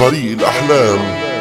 فريق الأحلام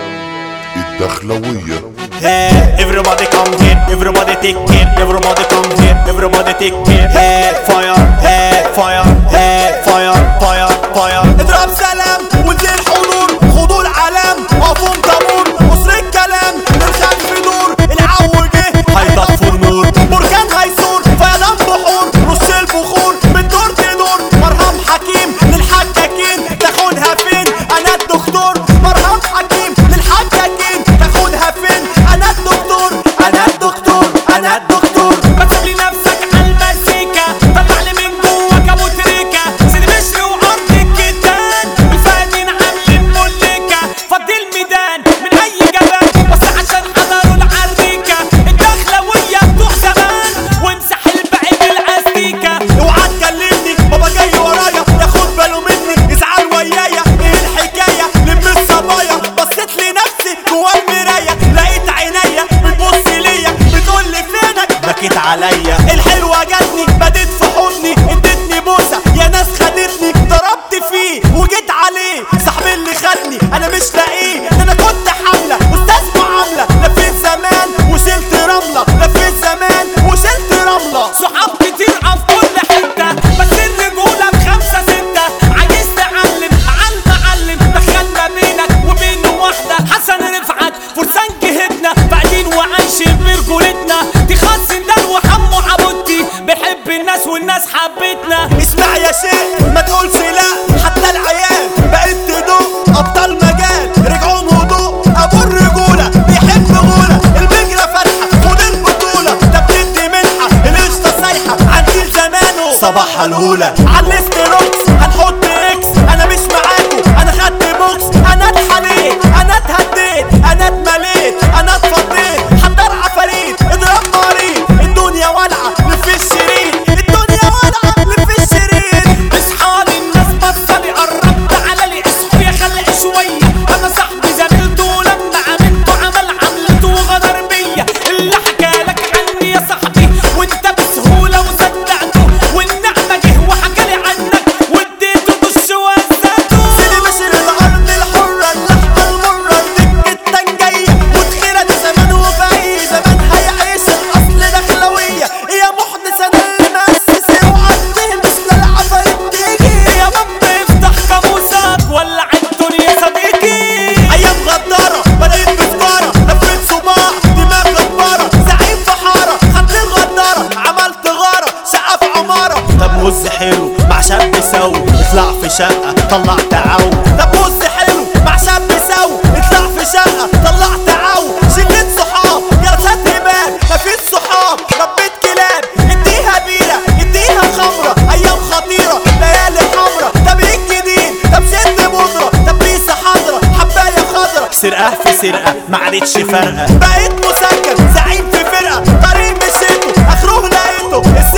الدخلوية Hey, everybody come here, everybody take care, everybody come here, everybody take care. Hey, fire, hey, fire, hey, fire, fire, fire. اضرب سلام وانزل حضور خدوا العلام وقفوا طابور قصر الكلام نرجع في دور العو جه هيطفوا النور بركان هيثور فيضان بحور رش البخور من دور تدور مرهم حكيم للحكاكين تاخدها فين انا الدكتور مرهم حكيم للحكاكين تاخدها فين انا الدكتور انا الدكتور انا الدكتور بكتب لنفسك عالمزيكا طلع لي من جواك ابو تريكا سيدي مشري وارض الكتان الفنانين عاملين ملكة فضي الميدان من اي جبل بس عشان حضروا العريكة الدخلوية بتوع زمان وامسح الباقي بالاستيكة اوعى تكلمني بابا جاي ورايا ياخد باله مني يزعل ويايا ايه الحكايه لم الصبايا بصيت لنفسي جوا المرايه لقيت عينيا بتبص ليا بتقول لي فينك بكيت عليا الحلوه جاتني بدت في حضني ادتني بوسه يا ناس خدتني ضربت فيه وجيت عليه صاحبي اللي خدني انا مش لاقيه ده انا كنت حامله استاذ معامله لفيت زمان وشلت رمله لفيت زمان وشلت رمله صحاب كتير في كل حتة بس الرجولة بخمسة ستة عايز تعلم مع المعلم دخل ما بينك وبين واحدة حسن رفعت فرسان جهدنا بعدين وعايشين برجولتنا تخصن ده وحمو عبودتي بحب الناس والناس حبتنا اسمع يا شيخ ما تقولش لا حتى العيال بقت تدوق ابطال مجال رجعوا هدوء ابو الرجوله بيحب غوله المجرى فاتحه خد البطوله ده بتدي منحه القشطه سايحه عن جيل زمانه صباح الهوله على الاستروكس هنحط اكس انا مش معاكو انا خدت بوكس انا اتحليت انا اتهديت انا اتمليت انا اتفضيت حضر عفاريت اضرب مريض الدنيا والعه لف الشريط الدنيا والعه لف الشريط اصحى الناس بطل قربت على لي اصحوا يا خلق شوية انا صاحبي زميلته لما عملته عمل عملته وغدر بيا اللي حكالك عني يا صاحبي وانت بسهولة وصدقته والنعمة جه وحكالي عنك واديته دش وزته سيدي بشر الارض الحره اللحمه المره دك التنجيه وتخيره دي زمان وفي اي زمان هيعيش الاصل دخلويه يا محدث انا اللي مؤسس وعديه مثل العفاريت تيجي يا باب افتح قاموسك ولع الدنيا صديقي ايام غداره بدأت بسجاره لفيت صباع دماغ غداره زعيم في حاره خدت الغداره عملت غاره شقه في عماره طب وز حلو مع شاب سوي اطلع في شقه طلع تعاو طب وز حلو مع شاب سوي اطلع في شقه طلع تعاو شلت صحاب يا رشاد هبال مفيش صحاب ربيت كلاب اديها بيره اديها خمره ايام خطيره ليالي حمرا طب ايه الجديد طب شد بودره طب بيسه حضره حبايه خضره سرقه في سرقه ما عادتش فارقه بقيت مسكن زعيم في فرقه طريق مشيته اخره لقيته